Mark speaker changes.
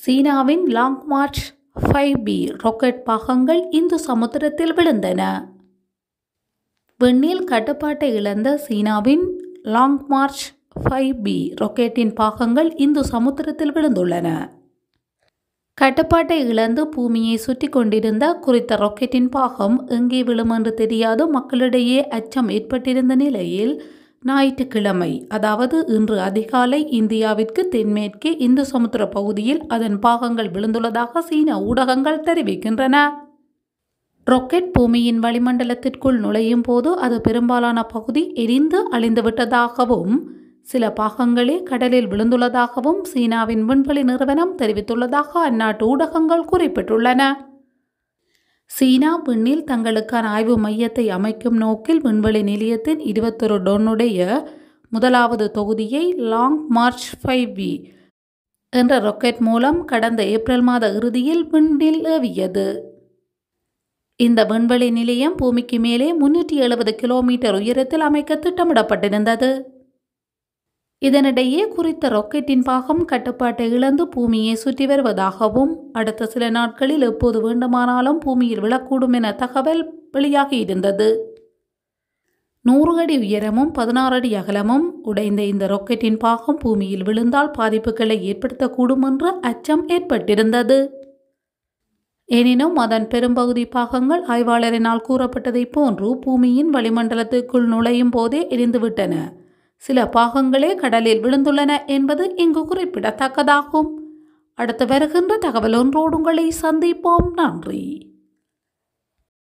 Speaker 1: சீனாவின் Long March five B rocket பாகங்கள் இந்து சமுத்திரத்தில் விழுந்தன விண்ணில் கட்டுப்பாட்டை இழந்த சீனாவின் லாங் மார்ச் ஃபைவ் பி ராக்கெட்டின் பாகங்கள் இந்து சமுத்திரத்தில் விழுந்துள்ளன கட்டுப்பாட்டை இழந்து பூமியை சுற்றி கொண்டிருந்த குறித்த ராக்கெட்டின் பாகம் எங்கே விழும் என்று தெரியாது மக்களிடையே அச்சம் ஏற்பட்டிருந்த நிலையில் ஞாயிற்றுக்கிழமை அதாவது இன்று அதிகாலை இந்தியாவிற்கு தென்மேற்கே இந்து சமுத்திர பகுதியில் அதன் பாகங்கள் விழுந்துள்ளதாக சீன ஊடகங்கள் தெரிவிக்கின்றன ராக்கெட் பூமியின் வளிமண்டலத்திற்குள் நுழையும் போது அது பெரும்பாலான பகுதி எரிந்து அழிந்துவிட்டதாகவும் சில பாகங்களே கடலில் விழுந்துள்ளதாகவும் சீனாவின் விண்வெளி நிறுவனம் தெரிவித்துள்ளதாக அந்நாட்டு ஊடகங்கள் குறிப்பிட்டுள்ளன சீனா விண்ணில் தங்களுக்கான ஆய்வு மையத்தை அமைக்கும் நோக்கில் விண்வெளி நிலையத்தின் இருபத்தொரு டொன்னுடைய முதலாவது தொகுதியை லாங் மார்ச் ஃபைவ் வி என்ற ராக்கெட் மூலம் கடந்த ஏப்ரல் மாத இறுதியில் விண்ணில் ஏவியது இந்த விண்வெளி நிலையம் பூமிக்கு மேலே முன்னூற்றி எழுபது கிலோமீட்டர் உயரத்தில் அமைக்க திட்டமிடப்பட்டிருந்தது இதனிடையே குறித்த ராக்கெட்டின் பாகம் கட்டுப்பாட்டை இழந்து பூமியை சுற்றி வருவதாகவும் அடுத்த சில நாட்களில் எப்போது வேண்டுமானாலும் பூமியில் விழக்கூடும் என தகவல் வெளியாகி இருந்தது நூறு அடி உயரமும் பதினாறு அடி அகலமும் உடைந்த இந்த ராக்கெட்டின் பாகம் பூமியில் விழுந்தால் பாதிப்புகளை ஏற்படுத்தக்கூடும் என்ற அச்சம் ஏற்பட்டிருந்தது எனினும் அதன் பெரும்பகுதி பாகங்கள் ஆய்வாளரினால் கூறப்பட்டதைப் போன்று பூமியின் வளிமண்டலத்துக்குள் நுழையும் போதே எரிந்துவிட்டன சில பாகங்களே கடலில் விழுந்துள்ளன என்பது இங்கு குறிப்பிடத்தக்கதாகும் அடுத்து வருகின்ற தகவல் ஒன்றோடு உங்களை சந்திப்போம் நன்றி